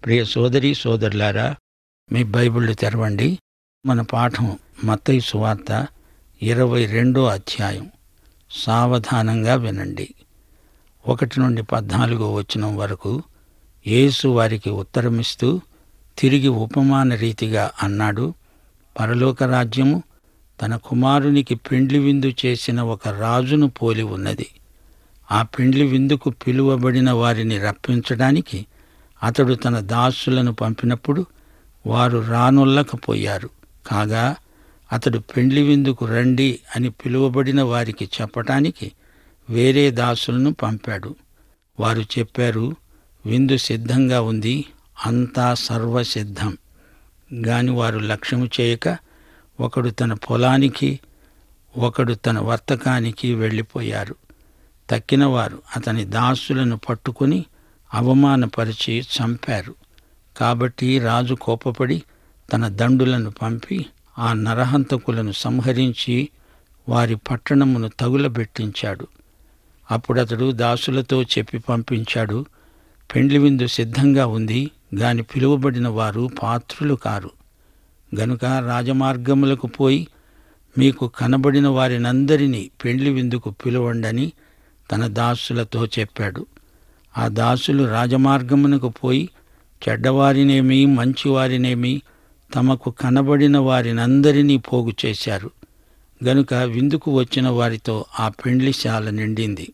ప్రియ సోదరి సోదరులారా మీ బైబిళ్ళు తెరవండి మన పాఠం మత్తయి సువార్త ఇరవై రెండో అధ్యాయం సావధానంగా వినండి ఒకటి నుండి పద్నాలుగో వచనం వరకు యేసు వారికి ఉత్తరమిస్తూ తిరిగి ఉపమాన రీతిగా అన్నాడు పరలోక రాజ్యము తన కుమారునికి పెండ్లి విందు చేసిన ఒక రాజును పోలి ఉన్నది ఆ పెండ్లి విందుకు పిలువబడిన వారిని రప్పించడానికి అతడు తన దాసులను పంపినప్పుడు వారు రానొల్లకపోయారు కాగా అతడు పెండ్లి విందుకు రండి అని పిలువబడిన వారికి చెప్పటానికి వేరే దాసులను పంపాడు వారు చెప్పారు విందు సిద్ధంగా ఉంది అంతా సర్వసిద్ధం గాని వారు లక్ష్యము చేయక ఒకడు తన పొలానికి ఒకడు తన వర్తకానికి వెళ్ళిపోయారు తక్కినవారు అతని దాసులను పట్టుకుని అవమానపరిచి చంపారు కాబట్టి రాజు కోపపడి తన దండులను పంపి ఆ నరహంతకులను సంహరించి వారి పట్టణమును తగులబెట్టించాడు అప్పుడతడు దాసులతో చెప్పి పంపించాడు పెండ్లి విందు సిద్ధంగా ఉంది గాని పిలువబడిన వారు పాత్రులు కారు గనుక రాజమార్గములకు పోయి మీకు కనబడిన వారినందరినీ పెండ్లి విందుకు పిలువండని తన దాసులతో చెప్పాడు ఆ దాసులు రాజమార్గమునకు పోయి చెడ్డవారినేమి మంచివారినేమి తమకు కనబడిన వారినందరినీ పోగు చేశారు గనుక విందుకు వచ్చిన వారితో ఆ పెండ్లిశాల నిండింది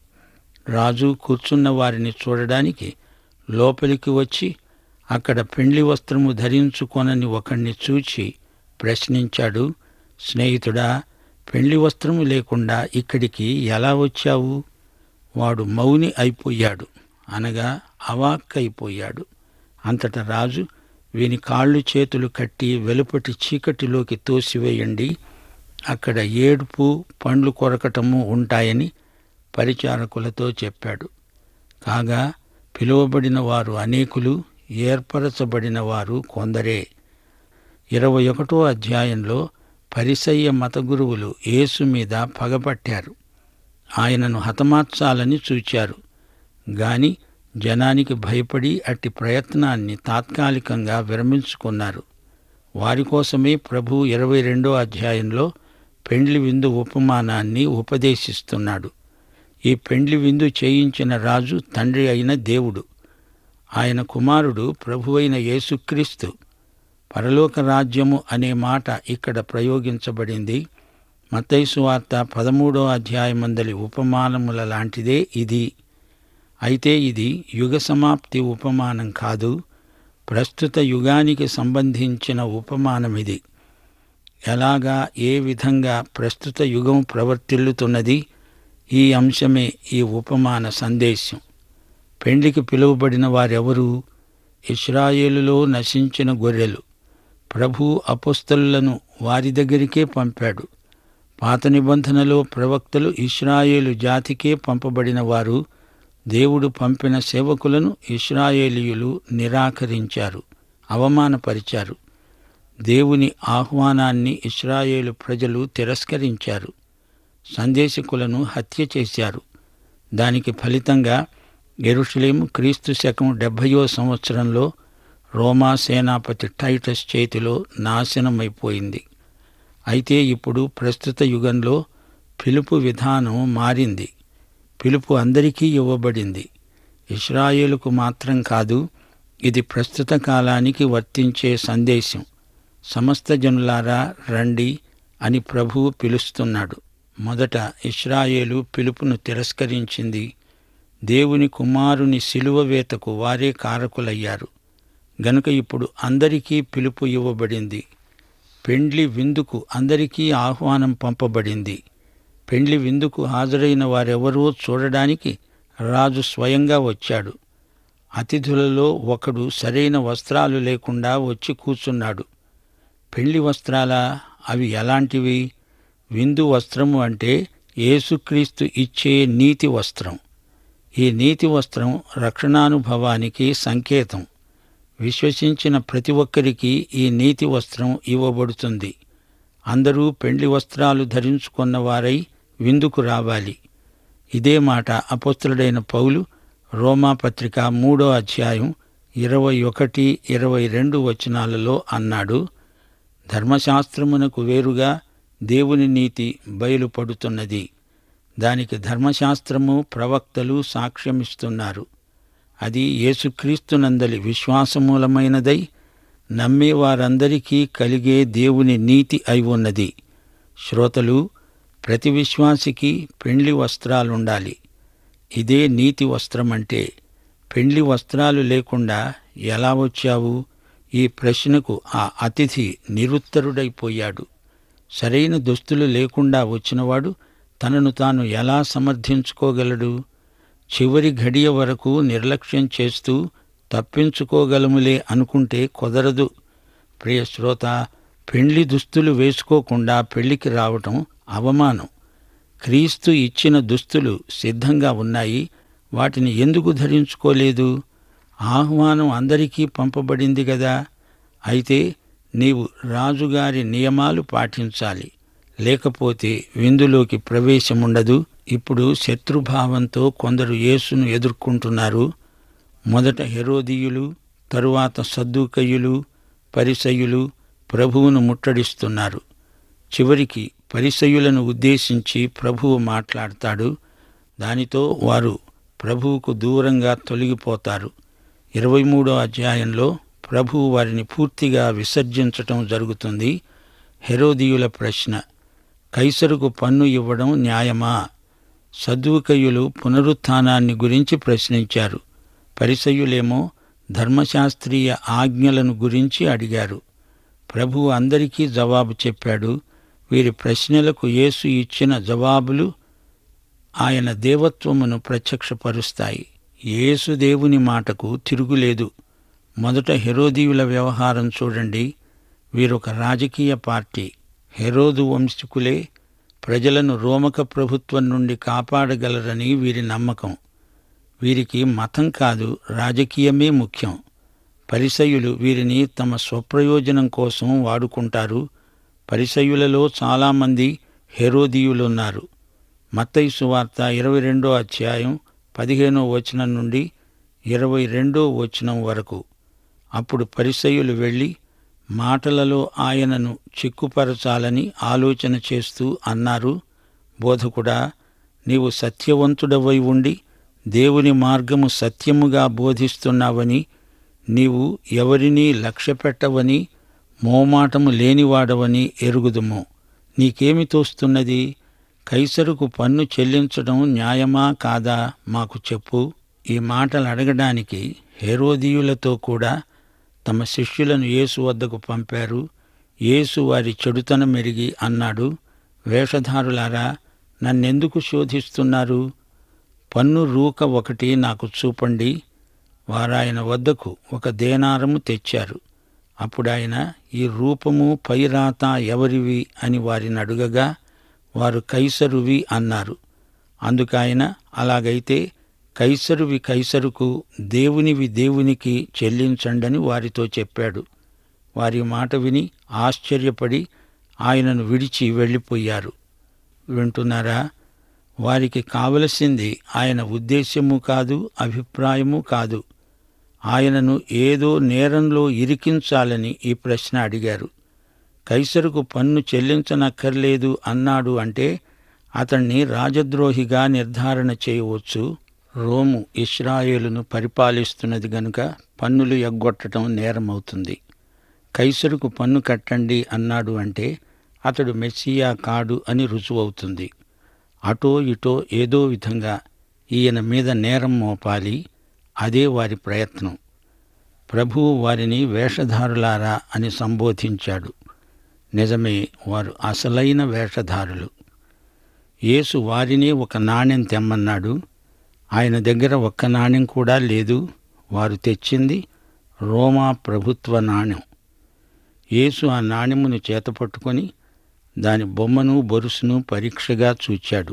రాజు కూర్చున్న వారిని చూడడానికి లోపలికి వచ్చి అక్కడ పెండ్లి వస్త్రము ధరించుకొనని ఒకణ్ణి చూచి ప్రశ్నించాడు స్నేహితుడా పెండ్లి వస్త్రము లేకుండా ఇక్కడికి ఎలా వచ్చావు వాడు మౌని అయిపోయాడు అనగా అవాక్కైపోయాడు అంతట రాజు వీని కాళ్ళు చేతులు కట్టి వెలుపటి చీకటిలోకి తోసివేయండి అక్కడ ఏడుపు పండ్లు కొరకటము ఉంటాయని పరిచారకులతో చెప్పాడు కాగా పిలువబడిన వారు అనేకులు ఏర్పరచబడిన వారు కొందరే ఇరవై ఒకటో అధ్యాయంలో పరిసయ్య మత గురువులు యేసు మీద పగపట్టారు ఆయనను హతమార్చాలని చూచారు గాని జనానికి భయపడి అట్టి ప్రయత్నాన్ని తాత్కాలికంగా విరమించుకున్నారు వారి కోసమే ప్రభు ఇరవై రెండో అధ్యాయంలో పెండ్లి విందు ఉపమానాన్ని ఉపదేశిస్తున్నాడు ఈ పెండ్లి విందు చేయించిన రాజు తండ్రి అయిన దేవుడు ఆయన కుమారుడు ప్రభువైన యేసుక్రీస్తు పరలోక రాజ్యము అనే మాట ఇక్కడ ప్రయోగించబడింది మత్తైసు వార్త పదమూడో అధ్యాయమందలి ఉపమానముల లాంటిదే ఇది అయితే ఇది యుగ సమాప్తి ఉపమానం కాదు ప్రస్తుత యుగానికి సంబంధించిన ఉపమానమిది ఎలాగా ఏ విధంగా ప్రస్తుత యుగం ప్రవర్తిల్లుతున్నది ఈ అంశమే ఈ ఉపమాన సందేశం పెండ్లికి పిలువబడిన వారెవరు ఇస్రాయేలులో నశించిన గొర్రెలు ప్రభు అపుస్తలను వారి దగ్గరికే పంపాడు పాత నిబంధనలో ప్రవక్తలు ఇస్రాయేలు జాతికే పంపబడిన వారు దేవుడు పంపిన సేవకులను ఇస్రాయేలీయులు నిరాకరించారు అవమానపరిచారు దేవుని ఆహ్వానాన్ని ఇస్రాయేలు ప్రజలు తిరస్కరించారు సందేశకులను హత్య చేశారు దానికి ఫలితంగా ఎరుషలేము క్రీస్తు శకం డెబ్భయో సంవత్సరంలో రోమా సేనాపతి టైటస్ చేతిలో నాశనమైపోయింది అయితే ఇప్పుడు ప్రస్తుత యుగంలో పిలుపు విధానం మారింది పిలుపు అందరికీ ఇవ్వబడింది ఇస్రాయేలుకు మాత్రం కాదు ఇది ప్రస్తుత కాలానికి వర్తించే సందేశం సమస్త జనులారా రండి అని ప్రభువు పిలుస్తున్నాడు మొదట ఇస్రాయేలు పిలుపును తిరస్కరించింది దేవుని కుమారుని శిలువ వేతకు వారే కారకులయ్యారు గనుక ఇప్పుడు అందరికీ పిలుపు ఇవ్వబడింది పెండ్లి విందుకు అందరికీ ఆహ్వానం పంపబడింది పెండ్లి విందుకు హాజరైన వారెవరో చూడడానికి రాజు స్వయంగా వచ్చాడు అతిథులలో ఒకడు సరైన వస్త్రాలు లేకుండా వచ్చి కూర్చున్నాడు పెళ్లి వస్త్రాలా అవి ఎలాంటివి విందు వస్త్రము అంటే యేసుక్రీస్తు ఇచ్చే నీతి వస్త్రం ఈ నీతి వస్త్రం రక్షణానుభవానికి సంకేతం విశ్వసించిన ప్రతి ఒక్కరికి ఈ నీతి వస్త్రం ఇవ్వబడుతుంది అందరూ పెండ్లి వస్త్రాలు ధరించుకున్న వారై విందుకు రావాలి ఇదే మాట అపస్తుడైన పౌలు రోమాపత్రిక మూడో అధ్యాయం ఇరవై ఒకటి ఇరవై రెండు వచనాలలో అన్నాడు ధర్మశాస్త్రమునకు వేరుగా దేవుని నీతి బయలుపడుతున్నది దానికి ధర్మశాస్త్రము ప్రవక్తలు సాక్ష్యమిస్తున్నారు అది యేసుక్రీస్తునందలి విశ్వాసమూలమైనదై నమ్మే వారందరికీ కలిగే దేవుని నీతి అయి ఉన్నది శ్రోతలు ప్రతి విశ్వాసికి పెండ్లి వస్త్రాలుండాలి ఇదే నీతి వస్త్రమంటే పెండ్లి వస్త్రాలు లేకుండా ఎలా వచ్చావు ఈ ప్రశ్నకు ఆ అతిథి నిరుత్తరుడైపోయాడు సరైన దుస్తులు లేకుండా వచ్చినవాడు తనను తాను ఎలా సమర్థించుకోగలడు చివరి ఘడియ వరకు నిర్లక్ష్యం చేస్తూ తప్పించుకోగలములే అనుకుంటే కుదరదు ప్రియ శ్రోత పెండ్లి దుస్తులు వేసుకోకుండా పెళ్లికి రావటం అవమానం క్రీస్తు ఇచ్చిన దుస్తులు సిద్ధంగా ఉన్నాయి వాటిని ఎందుకు ధరించుకోలేదు ఆహ్వానం అందరికీ పంపబడింది గదా అయితే నీవు రాజుగారి నియమాలు పాటించాలి లేకపోతే విందులోకి ప్రవేశముండదు ఇప్పుడు శత్రుభావంతో కొందరు యేసును ఎదుర్కొంటున్నారు మొదట హెరోదీయులు తరువాత సద్దూకయ్యులు పరిసయులు ప్రభువును ముట్టడిస్తున్నారు చివరికి పరిసయులను ఉద్దేశించి ప్రభువు మాట్లాడతాడు దానితో వారు ప్రభువుకు దూరంగా తొలగిపోతారు ఇరవై మూడో అధ్యాయంలో ప్రభువు వారిని పూర్తిగా విసర్జించటం జరుగుతుంది హెరోదీయుల ప్రశ్న కైసరుకు పన్ను ఇవ్వడం న్యాయమా సద్దుకయ్యులు పునరుత్థానాన్ని గురించి ప్రశ్నించారు పరిసయులేమో ధర్మశాస్త్రీయ ఆజ్ఞలను గురించి అడిగారు ప్రభువు అందరికీ జవాబు చెప్పాడు వీరి ప్రశ్నలకు యేసు ఇచ్చిన జవాబులు ఆయన దేవత్వమును ప్రత్యక్షపరుస్తాయి యేసు దేవుని మాటకు తిరుగులేదు మొదట హెరోదీయుల వ్యవహారం చూడండి వీరొక రాజకీయ పార్టీ హెరోదు వంశకులే ప్రజలను రోమక ప్రభుత్వం నుండి కాపాడగలరని వీరి నమ్మకం వీరికి మతం కాదు రాజకీయమే ముఖ్యం పరిసయులు వీరిని తమ స్వప్రయోజనం కోసం వాడుకుంటారు పరిసయులలో చాలామంది హెరోదీయులున్నారు మత్తయి సువార్త ఇరవై రెండో అధ్యాయం పదిహేనో వచనం నుండి ఇరవై రెండో వచనం వరకు అప్పుడు పరిసయులు వెళ్ళి మాటలలో ఆయనను చిక్కుపరచాలని ఆలోచన చేస్తూ అన్నారు బోధకుడా నీవు సత్యవంతుడవై ఉండి దేవుని మార్గము సత్యముగా బోధిస్తున్నావని నీవు ఎవరినీ లక్ష్యపెట్టవని మోమాటము లేనివాడవని ఎరుగుదుము నీకేమి తోస్తున్నది కైసరుకు పన్ను చెల్లించడం న్యాయమా కాదా మాకు చెప్పు ఈ మాటలు అడగడానికి హేరోదీయులతో కూడా తమ శిష్యులను యేసు వద్దకు పంపారు యేసు వారి చెడుతనం మెరిగి అన్నాడు వేషధారులారా నన్నెందుకు శోధిస్తున్నారు పన్ను రూక ఒకటి నాకు చూపండి వారాయన వద్దకు ఒక దేనారము తెచ్చారు అప్పుడు ఆయన ఈ రూపము పైరాత ఎవరివి అని వారిని అడుగగా వారు కైసరువి అన్నారు అందుకాయన అలాగైతే కైసరువి కైసరుకు దేవునివి దేవునికి చెల్లించండని వారితో చెప్పాడు వారి మాట విని ఆశ్చర్యపడి ఆయనను విడిచి వెళ్ళిపోయారు వింటున్నారా వారికి కావలసింది ఆయన ఉద్దేశ్యము కాదు అభిప్రాయము కాదు ఆయనను ఏదో నేరంలో ఇరికించాలని ఈ ప్రశ్న అడిగారు కైసరుకు పన్ను చెల్లించనక్కర్లేదు అన్నాడు అంటే అతణ్ణి రాజద్రోహిగా నిర్ధారణ చేయవచ్చు రోము ఇస్రాయేలును పరిపాలిస్తున్నది గనుక పన్నులు ఎగ్గొట్టడం నేరమవుతుంది కైసరుకు పన్ను కట్టండి అన్నాడు అంటే అతడు మెస్సియా కాడు అని రుజువవుతుంది అటో ఇటో ఏదో విధంగా ఈయన మీద నేరం మోపాలి అదే వారి ప్రయత్నం ప్రభువు వారిని వేషధారులారా అని సంబోధించాడు నిజమే వారు అసలైన వేషధారులు యేసు వారినే ఒక నాణ్యం తెమ్మన్నాడు ఆయన దగ్గర ఒక్క నాణ్యం కూడా లేదు వారు తెచ్చింది రోమా ప్రభుత్వ నాణ్యం యేసు ఆ నాణ్యమును చేతపట్టుకొని దాని బొమ్మను బొరుసును పరీక్షగా చూచాడు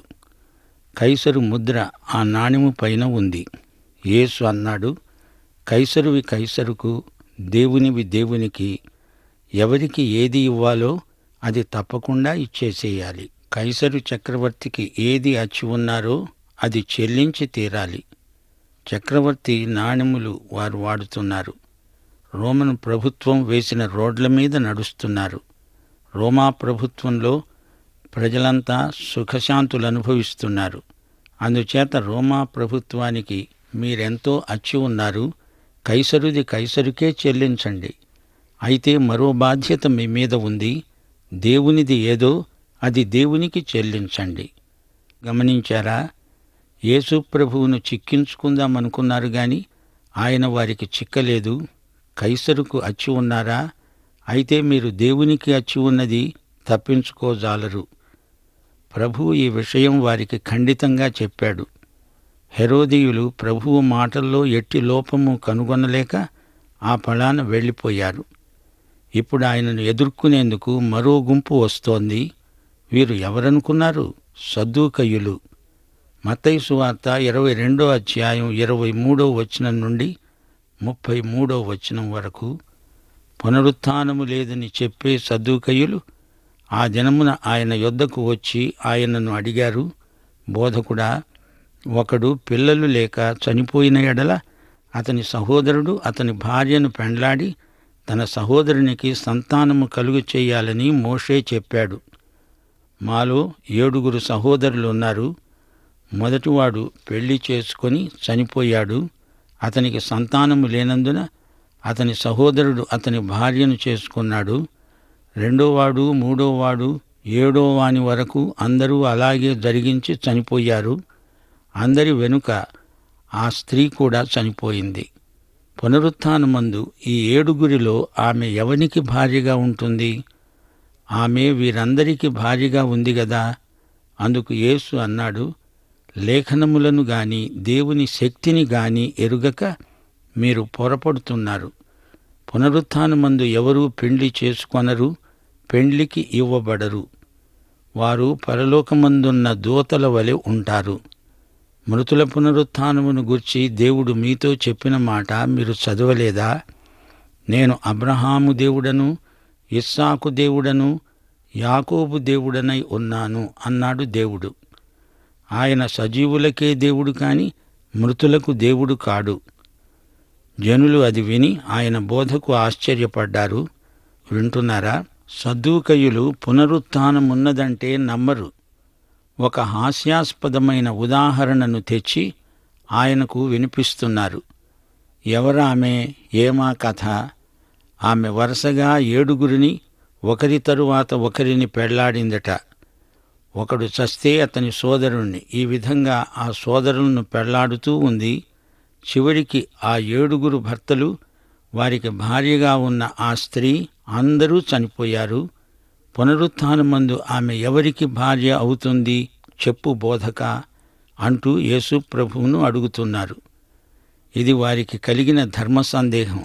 కైసరు ముద్ర ఆ నాణ్యము పైన ఉంది యేసు అన్నాడు కైసరువి కైసరుకు దేవునివి దేవునికి ఎవరికి ఏది ఇవ్వాలో అది తప్పకుండా ఇచ్చేసేయాలి కైసరు చక్రవర్తికి ఏది అచ్చి ఉన్నారో అది చెల్లించి తీరాలి చక్రవర్తి నాణెములు వారు వాడుతున్నారు రోమన్ ప్రభుత్వం వేసిన రోడ్ల మీద నడుస్తున్నారు రోమా ప్రభుత్వంలో ప్రజలంతా సుఖశాంతులు అనుభవిస్తున్నారు అందుచేత రోమా ప్రభుత్వానికి మీరెంతో అచ్చి ఉన్నారు కైసరుది కైసరుకే చెల్లించండి అయితే మరో బాధ్యత మీ మీద ఉంది దేవునిది ఏదో అది దేవునికి చెల్లించండి గమనించారా యేసు ప్రభువును చిక్కించుకుందామనుకున్నారు గాని ఆయన వారికి చిక్కలేదు కైసరుకు అచ్చి ఉన్నారా అయితే మీరు దేవునికి అచ్చి ఉన్నది తప్పించుకోజాలరు ప్రభువు ఈ విషయం వారికి ఖండితంగా చెప్పాడు హెరోదీయులు ప్రభువు మాటల్లో ఎట్టి లోపము కనుగొనలేక ఆ ఫలాన వెళ్ళిపోయారు ఇప్పుడు ఆయనను ఎదుర్కొనేందుకు మరో గుంపు వస్తోంది వీరు ఎవరనుకున్నారు సద్దూకయ్యులు మత్తయి సువార్త ఇరవై రెండో అధ్యాయం ఇరవై మూడో వచనం నుండి ముప్పై మూడో వచనం వరకు పునరుత్థానము లేదని చెప్పే సద్దూకయ్యులు ఆ దినమున ఆయన యొద్దకు వచ్చి ఆయనను అడిగారు బోధకుడా ఒకడు పిల్లలు లేక చనిపోయిన ఎడల అతని సహోదరుడు అతని భార్యను పెండ్లాడి తన సహోదరునికి సంతానము కలుగు చేయాలని మోషే చెప్పాడు మాలో ఏడుగురు సహోదరులు ఉన్నారు మొదటివాడు పెళ్లి చేసుకొని చనిపోయాడు అతనికి సంతానము లేనందున అతని సహోదరుడు అతని భార్యను చేసుకున్నాడు రెండోవాడు మూడోవాడు ఏడో వాని వరకు అందరూ అలాగే జరిగించి చనిపోయారు అందరి వెనుక ఆ స్త్రీ కూడా చనిపోయింది పునరుత్థానమందు ఈ ఏడుగురిలో ఆమె ఎవనికి భార్యగా ఉంటుంది ఆమె వీరందరికీ భార్యగా ఉంది గదా అందుకు యేసు అన్నాడు లేఖనములను గాని దేవుని శక్తిని గాని ఎరుగక మీరు పొరపడుతున్నారు పునరుత్థానమందు ఎవరూ పెండ్లి చేసుకొనరు పెండ్లికి ఇవ్వబడరు వారు పరలోకమందున్న దూతల వలె ఉంటారు మృతుల పునరుత్థానమును గుర్చి దేవుడు మీతో చెప్పిన మాట మీరు చదవలేదా నేను అబ్రహాము దేవుడను ఇస్సాకు దేవుడను యాకోబు దేవుడనై ఉన్నాను అన్నాడు దేవుడు ఆయన సజీవులకే దేవుడు కాని మృతులకు దేవుడు కాడు జనులు అది విని ఆయన బోధకు ఆశ్చర్యపడ్డారు వింటున్నారా సద్దూకయులు పునరుత్థానమున్నదంటే నమ్మరు ఒక హాస్యాస్పదమైన ఉదాహరణను తెచ్చి ఆయనకు వినిపిస్తున్నారు ఎవరామె ఏమా కథ ఆమె వరుసగా ఏడుగురిని ఒకరి తరువాత ఒకరిని పెళ్లాడిందట ఒకడు చస్తే అతని సోదరుణ్ణి ఈ విధంగా ఆ సోదరులను పెళ్లాడుతూ ఉంది చివరికి ఆ ఏడుగురు భర్తలు వారికి భార్యగా ఉన్న ఆ స్త్రీ అందరూ చనిపోయారు పునరుత్థానమందు ఆమె ఎవరికి భార్య అవుతుంది చెప్పు బోధక అంటూ యేసు ప్రభువును అడుగుతున్నారు ఇది వారికి కలిగిన ధర్మ సందేహం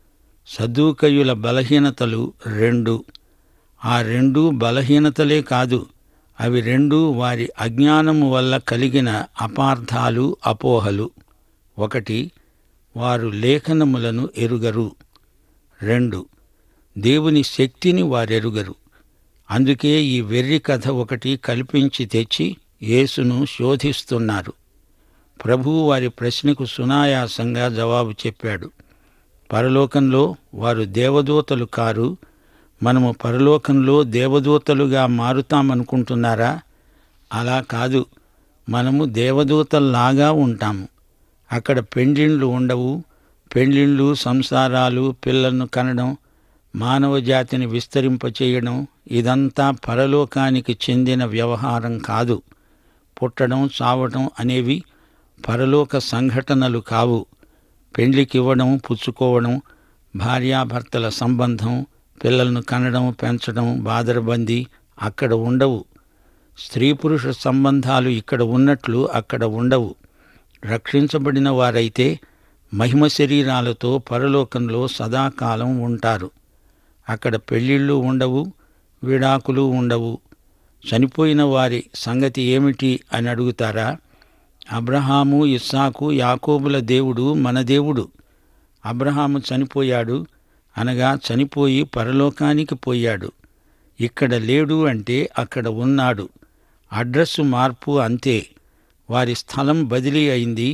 సద్దూకయుల బలహీనతలు రెండు ఆ రెండు బలహీనతలే కాదు అవి రెండు వారి అజ్ఞానము వల్ల కలిగిన అపార్థాలు అపోహలు ఒకటి వారు లేఖనములను ఎరుగరు రెండు దేవుని శక్తిని వారెరుగరు అందుకే ఈ వెర్రి కథ ఒకటి కల్పించి తెచ్చి యేసును శోధిస్తున్నారు ప్రభువు వారి ప్రశ్నకు సునాయాసంగా జవాబు చెప్పాడు పరలోకంలో వారు దేవదూతలు కారు మనము పరలోకంలో దేవదూతలుగా మారుతామనుకుంటున్నారా అలా కాదు మనము దేవదూతల్లాగా ఉంటాము అక్కడ పెండ్లిండ్లు ఉండవు పెండ్లిండ్లు సంసారాలు పిల్లలను కనడం మానవ జాతిని విస్తరింపచేయడం ఇదంతా పరలోకానికి చెందిన వ్యవహారం కాదు పుట్టడం చావటం అనేవి పరలోక సంఘటనలు కావు పెండ్లికివ్వడం పుచ్చుకోవడం భార్యాభర్తల సంబంధం పిల్లలను కనడం పెంచడం బాదరబందీ అక్కడ ఉండవు స్త్రీ పురుష సంబంధాలు ఇక్కడ ఉన్నట్లు అక్కడ ఉండవు రక్షించబడిన వారైతే మహిమ శరీరాలతో పరలోకంలో సదాకాలం ఉంటారు అక్కడ పెళ్ళిళ్ళు ఉండవు విడాకులు ఉండవు చనిపోయిన వారి సంగతి ఏమిటి అని అడుగుతారా అబ్రహాము ఇస్సాకు యాకోబుల దేవుడు మన దేవుడు అబ్రహాము చనిపోయాడు అనగా చనిపోయి పరలోకానికి పోయాడు ఇక్కడ లేడు అంటే అక్కడ ఉన్నాడు అడ్రస్సు మార్పు అంతే వారి స్థలం బదిలీ అయింది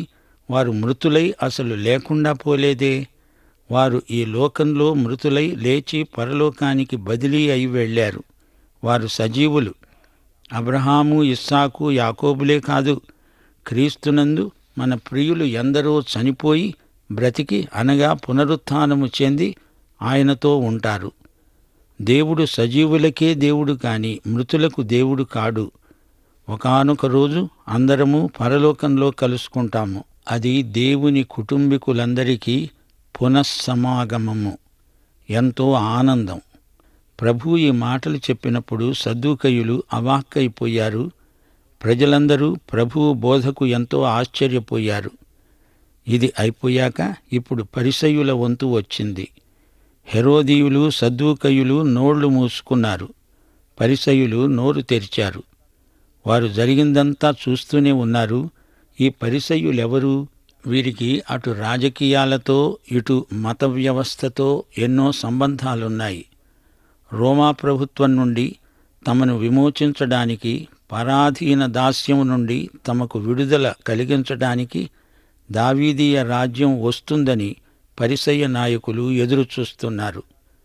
వారు మృతులై అసలు లేకుండా పోలేదే వారు ఈ లోకంలో మృతులై లేచి పరలోకానికి బదిలీ అయి వెళ్ళారు వారు సజీవులు అబ్రహాము ఇస్సాకు యాకోబులే కాదు క్రీస్తునందు మన ప్రియులు ఎందరో చనిపోయి బ్రతికి అనగా పునరుత్థానము చెంది ఆయనతో ఉంటారు దేవుడు సజీవులకే దేవుడు కాని మృతులకు దేవుడు కాడు ఒకానొక రోజు అందరము పరలోకంలో కలుసుకుంటాము అది దేవుని కుటుంబీకులందరికీ పునఃసమాగమము ఎంతో ఆనందం ప్రభు ఈ మాటలు చెప్పినప్పుడు సద్దుకయులు అవాక్కైపోయారు ప్రజలందరూ ప్రభువు బోధకు ఎంతో ఆశ్చర్యపోయారు ఇది అయిపోయాక ఇప్పుడు పరిసయుల వంతు వచ్చింది హెరోదీయులు సద్దూకయులు నోళ్లు మూసుకున్నారు పరిసయులు నోరు తెరిచారు వారు జరిగిందంతా చూస్తూనే ఉన్నారు ఈ పరిసయులెవరు వీరికి అటు రాజకీయాలతో ఇటు మత వ్యవస్థతో ఎన్నో సంబంధాలున్నాయి రోమా ప్రభుత్వం నుండి తమను విమోచించడానికి పరాధీన దాస్యం నుండి తమకు విడుదల కలిగించడానికి దావీదీయ రాజ్యం వస్తుందని పరిసయ్య నాయకులు ఎదురుచూస్తున్నారు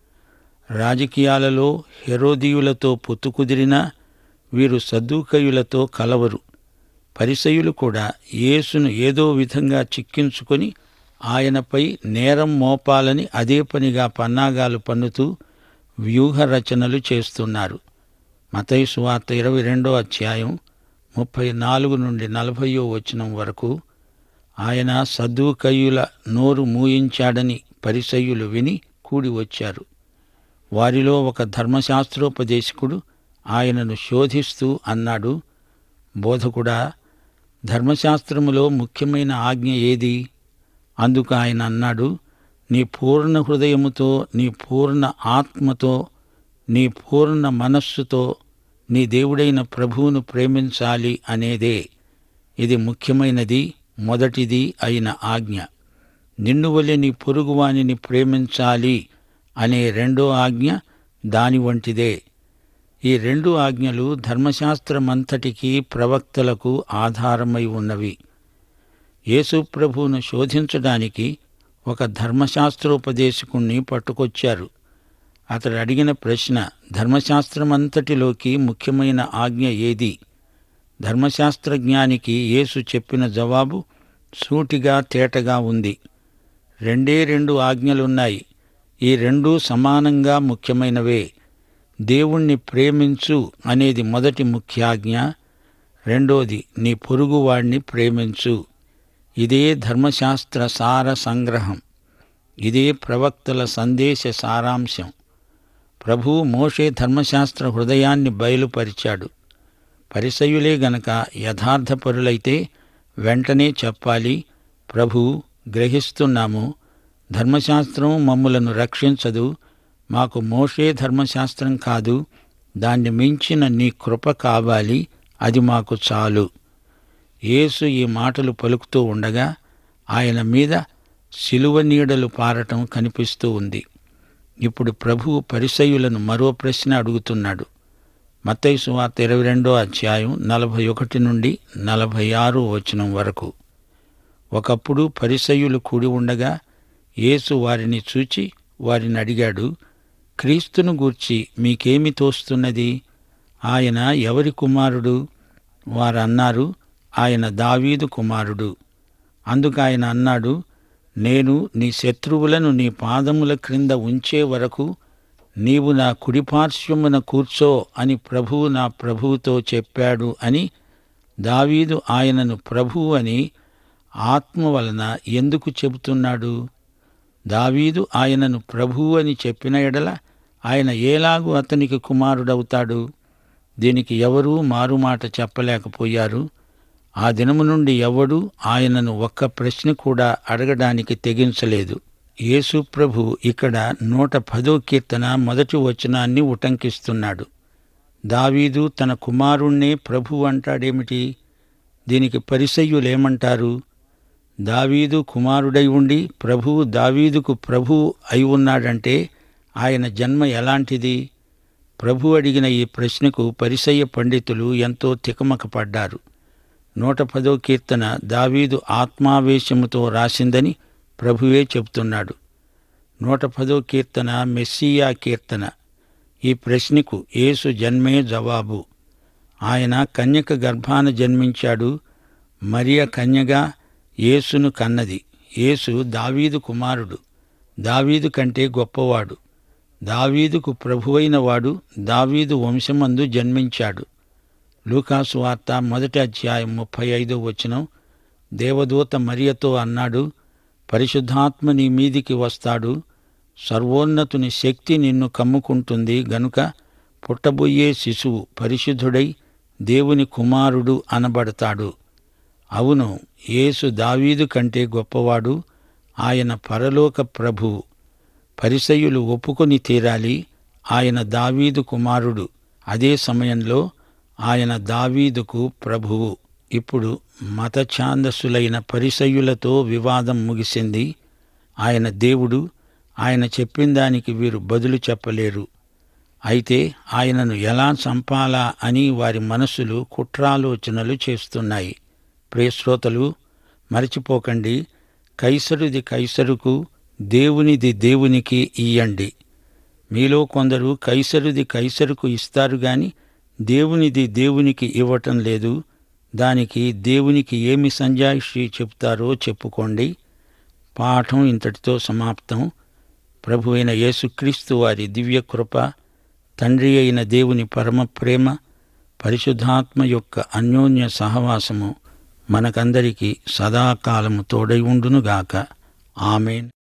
రాజకీయాలలో హెరోదీయులతో పొత్తు కుదిరినా వీరు సద్దూకయులతో కలవరు పరిసయులు కూడా యేసును ఏదో విధంగా చిక్కించుకొని ఆయనపై నేరం మోపాలని అదే పనిగా పన్నాగాలు పన్నుతూ వ్యూహ రచనలు చేస్తున్నారు మతయి సువార్త ఇరవై రెండో అధ్యాయం ముప్పై నాలుగు నుండి నలభయో వచనం వరకు ఆయన సద్దుకయ్యుల నోరు మూయించాడని పరిసయ్యులు విని కూడి వచ్చారు వారిలో ఒక ధర్మశాస్త్రోపదేశకుడు ఆయనను శోధిస్తూ అన్నాడు బోధకుడా ధర్మశాస్త్రములో ముఖ్యమైన ఆజ్ఞ ఏది అందుకు ఆయన అన్నాడు నీ పూర్ణ హృదయముతో నీ పూర్ణ ఆత్మతో నీ పూర్ణ మనస్సుతో నీ దేవుడైన ప్రభువును ప్రేమించాలి అనేదే ఇది ముఖ్యమైనది మొదటిది అయిన ఆజ్ఞ నిన్ను వలె నీ పొరుగువానిని ప్రేమించాలి అనే రెండో ఆజ్ఞ దాని వంటిదే ఈ రెండు ఆజ్ఞలు ధర్మశాస్త్రమంతటికీ ప్రవక్తలకు ఆధారమై ఉన్నవి యేసు ప్రభువును శోధించడానికి ఒక ధర్మశాస్త్రోపదేశకుణ్ణి పట్టుకొచ్చారు అతడు అడిగిన ప్రశ్న ధర్మశాస్త్రమంతటిలోకి ముఖ్యమైన ఆజ్ఞ ఏది ధర్మశాస్త్రజ్ఞానికి యేసు చెప్పిన జవాబు సూటిగా తేటగా ఉంది రెండే రెండు ఆజ్ఞలున్నాయి ఈ రెండూ సమానంగా ముఖ్యమైనవే దేవుణ్ణి ప్రేమించు అనేది మొదటి ముఖ్యాజ్ఞ రెండోది నీ పొరుగువాణ్ణి ప్రేమించు ఇదే ధర్మశాస్త్ర సార సంగ్రహం ఇదే ప్రవక్తల సందేశ సారాంశం ప్రభు మోషే ధర్మశాస్త్ర హృదయాన్ని బయలుపరిచాడు పరిసయులే గనక యథార్థపరులైతే వెంటనే చెప్పాలి ప్రభు గ్రహిస్తున్నాము ధర్మశాస్త్రం మమ్ములను రక్షించదు మాకు మోషే ధర్మశాస్త్రం కాదు దాన్ని మించిన నీ కృప కావాలి అది మాకు చాలు యేసు ఈ మాటలు పలుకుతూ ఉండగా ఆయన మీద శిలువ నీడలు పారటం కనిపిస్తూ ఉంది ఇప్పుడు ప్రభువు పరిసయులను మరో ప్రశ్న అడుగుతున్నాడు మత్తయి సువార్త ఇరవై రెండో అధ్యాయం నలభై ఒకటి నుండి నలభై ఆరు వచనం వరకు ఒకప్పుడు పరిసయులు కూడి ఉండగా యేసు వారిని చూచి వారిని అడిగాడు క్రీస్తును గూర్చి మీకేమి తోస్తున్నది ఆయన ఎవరి కుమారుడు వారన్నారు ఆయన దావీదు కుమారుడు అందుకు ఆయన అన్నాడు నేను నీ శత్రువులను నీ పాదముల క్రింద ఉంచే వరకు నీవు నా కుడిపార్శ్వమున కూర్చో అని ప్రభువు నా ప్రభువుతో చెప్పాడు అని దావీదు ఆయనను ప్రభువు అని ఆత్మ వలన ఎందుకు చెబుతున్నాడు దావీదు ఆయనను ప్రభువు అని చెప్పిన ఎడల ఆయన ఏలాగు అతనికి కుమారుడవుతాడు దీనికి ఎవరూ మారుమాట చెప్పలేకపోయారు ఆ దినము నుండి ఎవడూ ఆయనను ఒక్క ప్రశ్న కూడా అడగడానికి తెగించలేదు యేసు ప్రభు ఇక్కడ నూట పదో కీర్తన మొదటి వచనాన్ని ఉటంకిస్తున్నాడు దావీదు తన కుమారుణ్ణే ప్రభు అంటాడేమిటి దీనికి పరిసయ్యులేమంటారు దావీదు కుమారుడై ఉండి ప్రభువు దావీదుకు ప్రభు అయి ఉన్నాడంటే ఆయన జన్మ ఎలాంటిది ప్రభు అడిగిన ఈ ప్రశ్నకు పరిసయ్య పండితులు ఎంతో తికమక పడ్డారు నూట పదో కీర్తన దావీదు ఆత్మావేశముతో రాసిందని ప్రభువే చెబుతున్నాడు నూట పదో కీర్తన మెస్సియా కీర్తన ఈ ప్రశ్నకు యేసు జన్మే జవాబు ఆయన కన్యక గర్భాన జన్మించాడు మరియ కన్యగా యేసును కన్నది యేసు దావీదు కుమారుడు దావీదు కంటే గొప్పవాడు దావీదుకు ప్రభువైన వాడు దావీదు వంశమందు జన్మించాడు లూకాసు వార్త మొదటి అధ్యాయం ముప్పై ఐదో వచనం దేవదూత మరియతో అన్నాడు పరిశుద్ధాత్మ నీ మీదికి వస్తాడు సర్వోన్నతుని శక్తి నిన్ను కమ్ముకుంటుంది గనుక పుట్టబోయే శిశువు పరిశుద్ధుడై దేవుని కుమారుడు అనబడతాడు అవును యేసు దావీదు కంటే గొప్పవాడు ఆయన పరలోక ప్రభువు పరిసయులు ఒప్పుకొని తీరాలి ఆయన దావీదు కుమారుడు అదే సమయంలో ఆయన దావీదుకు ప్రభువు ఇప్పుడు మత ఛాందస్సులైన పరిసయులతో వివాదం ముగిసింది ఆయన దేవుడు ఆయన చెప్పిన దానికి వీరు బదులు చెప్పలేరు అయితే ఆయనను ఎలా చంపాలా అని వారి మనసులు కుట్రాలోచనలు చేస్తున్నాయి ప్రియశ్రోతలు మరచిపోకండి కైసరుది కైసరుకు దేవునిది దేవునికి ఇయ్యండి మీలో కొందరు కైసరుది కైసరుకు ఇస్తారు గాని దేవునిది దేవునికి ఇవ్వటం లేదు దానికి దేవునికి ఏమి సంజాయిషి చెప్తారో చెప్పుకోండి పాఠం ఇంతటితో సమాప్తం ప్రభు అయిన యేసుక్రీస్తు వారి దివ్య కృప తండ్రి అయిన దేవుని పరమ ప్రేమ పరిశుద్ధాత్మ యొక్క అన్యోన్య సహవాసము మనకందరికీ సదాకాలము తోడై ఉండునుగాక ఆమెన్